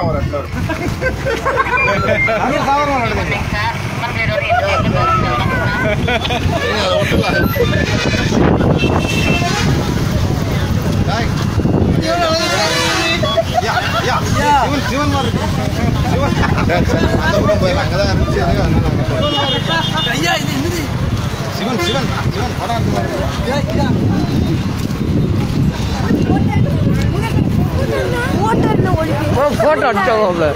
ஒரு இடத்துல இருக்கும் அது சாதாரண நடக்குது அதை விட்டுலாம். டேய். யா, யா. சிவன் சிவன் மாதிரி இருக்கு. சிவன். டேய், சரி, அந்த பக்கம் போயிடலாம். அங்கதான் இருந்துச்சு. அதுக்கு அங்க போங்க. சிவன் சிவன் சிவன் படம் எடுத்து பாருங்க. போட்டோ அடிச்சவங்க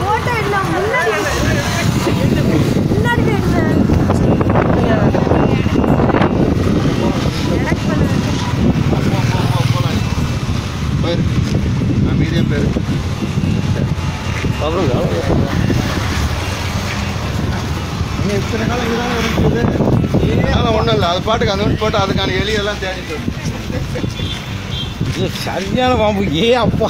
போயிரு. நான் மீடியம் பேரு இன்னும் இத்தனை நாள் இங்கதானே இருக்குது. அதனால ஒண்ணும் இல்லை அது பாட்டுக்கு அந்த போட்டு அதுக்கான எலியெல்லாம் தேடிட்டு வரும். சரியான பாம்பு ஏ அப்பா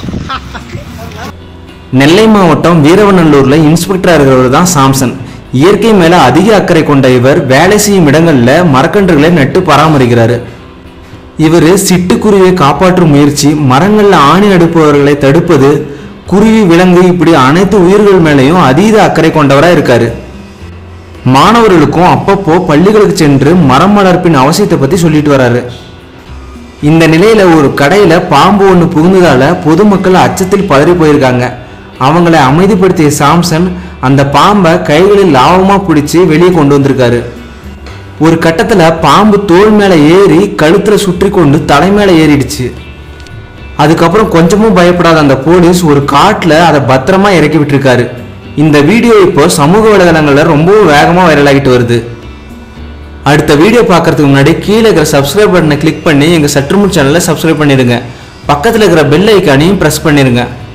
நெல்லை மாவட்டம் வீரவநல்லூர்ல இன்ஸ்பெக்டரா இருக்கிறவர் தான் சாம்சன் இயற்கை மேல அதிக அக்கறை கொண்ட இவர் வேலை செய்யும் இடங்கள்ல மரக்கன்றுகளை நட்டு பராமரிக்கிறாரு இவர் சிட்டுக்குருவியை காப்பாற்றும் முயற்சி மரங்கள்ல ஆணி அடுப்பவர்களை தடுப்பது குருவி விலங்கு இப்படி அனைத்து உயிர்கள் மேலேயும் அதீத அக்கறை கொண்டவரா இருக்காரு மாணவர்களுக்கும் அப்பப்போ பள்ளிகளுக்கு சென்று மரம் வளர்ப்பின் அவசியத்தை பத்தி சொல்லிட்டு வராரு இந்த நிலையில ஒரு கடையில பாம்பு ஒன்று புகுந்ததால பொதுமக்கள் அச்சத்தில் பதறி போயிருக்காங்க அவங்களை அமைதிப்படுத்திய சாம்சன் அந்த பாம்பை கைகளில் லாவமா பிடிச்சி வெளியே கொண்டு வந்திருக்காரு ஒரு கட்டத்துல பாம்பு தோல் மேல ஏறி கழுத்துல சுற்றி கொண்டு தலை மேல ஏறிடுச்சு அதுக்கப்புறம் கொஞ்சமும் பயப்படாத அந்த போலீஸ் ஒரு காட்டுல அதை பத்திரமா இறக்கி விட்டுருக்காரு இந்த வீடியோ இப்போ சமூக வலைதளங்கள்ல ரொம்பவும் வேகமா வைரல் ஆகிட்டு வருது அடுத்த வீடியோ பார்க்கறதுக்கு முன்னாடி கீழே இருக்கிற சப்ஸ்கிரைப் பட்டனை கிளிக் பண்ணி எங்கள் சற்றுமுன் சேனலை சப்ஸ்கிரைப் பண்ணிடுங்க பக்கத்தில் இருக்கிற பெல் ஐக்கானையும் ப்ரெஸ் பண்ணிடுங்க